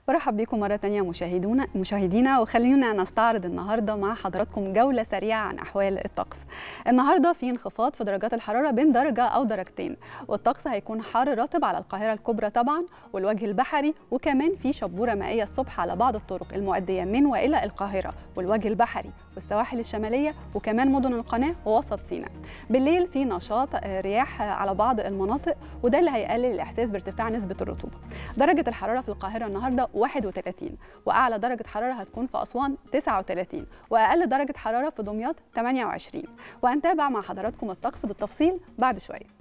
برحب بكم مرة تانية مشاهدونا مشاهدينا وخلينا نستعرض النهاردة مع حضراتكم جولة سريعة عن أحوال الطقس النهاردة في انخفاض في درجات الحرارة بين درجة أو درجتين والطقس هيكون حار رطب على القاهرة الكبرى طبعا والوجه البحري وكمان في شبورة مائية الصبح على بعض الطرق المؤدية من وإلى القاهرة والوجه البحري والسواحل الشمالية وكمان مدن القناة ووسط سيناء بالليل في نشاط رياح على بعض المناطق وده اللي هيقلل الإحساس بارتفاع نسبة الرطوبة درجة الحرارة في القاهرة النهاردة 31 وأعلى درجة حرارة هتكون في أسوان 39 وأقل درجة حرارة في دمياط 28 وهنتابع مع حضراتكم الطقس بالتفصيل بعد شوية